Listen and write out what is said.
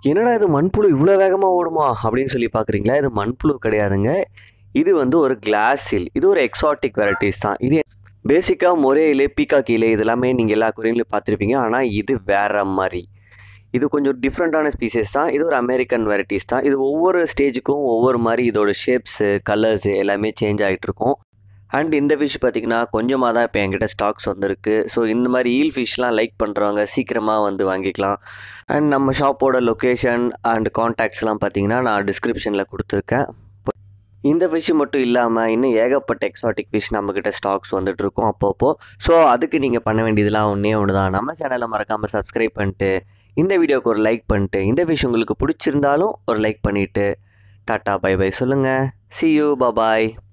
என்னடா இது மண்புழு இவ்வளோ வேகமாக ஓடுமா அப்படின்னு சொல்லி பார்க்குறீங்களா இது மண்புழு கிடையாதுங்க இது வந்து ஒரு கிளாஸ் சீல் இது ஒரு எக்ஸாட்டிக் வெரைட்டிஸ் தான் இது பேசிக்காக மொரேயிலே பீக்காக்கிலே இது எல்லாமே நீங்கள் எல்லா குறையிலையும் பார்த்துருப்பீங்க ஆனால் இது வேற மாதிரி இது கொஞ்சம் டிஃப்ரெண்ட்டான ஸ்பீசஸ் தான் இது ஒரு அமெரிக்கன் வெரைட்டிஸ் தான் இது ஒவ்வொரு ஸ்டேஜுக்கும் ஒவ்வொரு மாதிரி இதோட ஷேப்ஸு கலர்ஸு எல்லாமே சேஞ்ச் ஆகிட்டு இருக்கும் அண்ட் இந்த ஃபிஷ் பார்த்தீங்கன்னா கொஞ்சமாக தான் இப்போ என்கிட்ட ஸ்டாக்ஸ் வந்திருக்கு ஸோ இந்த மாதிரி ஈல் ஃபிஷ்லாம் லைக் பண்ணுறவங்க சீக்கிரமாக வந்து வாங்கிக்கலாம் அண்ட் நம்ம ஷாப்போட லொக்கேஷன் அண்ட் காண்டாக்ட்ஸ்லாம் பார்த்தீங்கன்னா நான் டிஸ்கிரிப்ஷனில் கொடுத்துருக்கேன் இந்த ஃபிஷ் மட்டும் இல்லாமல் இன்னும் ஏகப்பட்ட எக்ஸாட்டிக் ஃபிஷ் நம்மக்கிட்ட ஸ்டாக்ஸ் வந்துட்டு இருக்கும் அப்பப்போ ஸோ அதுக்கு நீங்கள் பண்ண வேண்டியதெல்லாம் ஒன்றே ஒன்று தான் நம்ம சேனலை மறக்காமல் சப்ஸ்கிரைப் பண்ணிட்டு இந்த வீடியோக்கு ஒரு லைக் பண்ணிட்டு இந்த ஃபிஷ் உங்களுக்கு பிடிச்சிருந்தாலும் ஒரு லைக் பண்ணிவிட்டு டாட்டா பை பை சொல்லுங்கள் சி யூ பாய்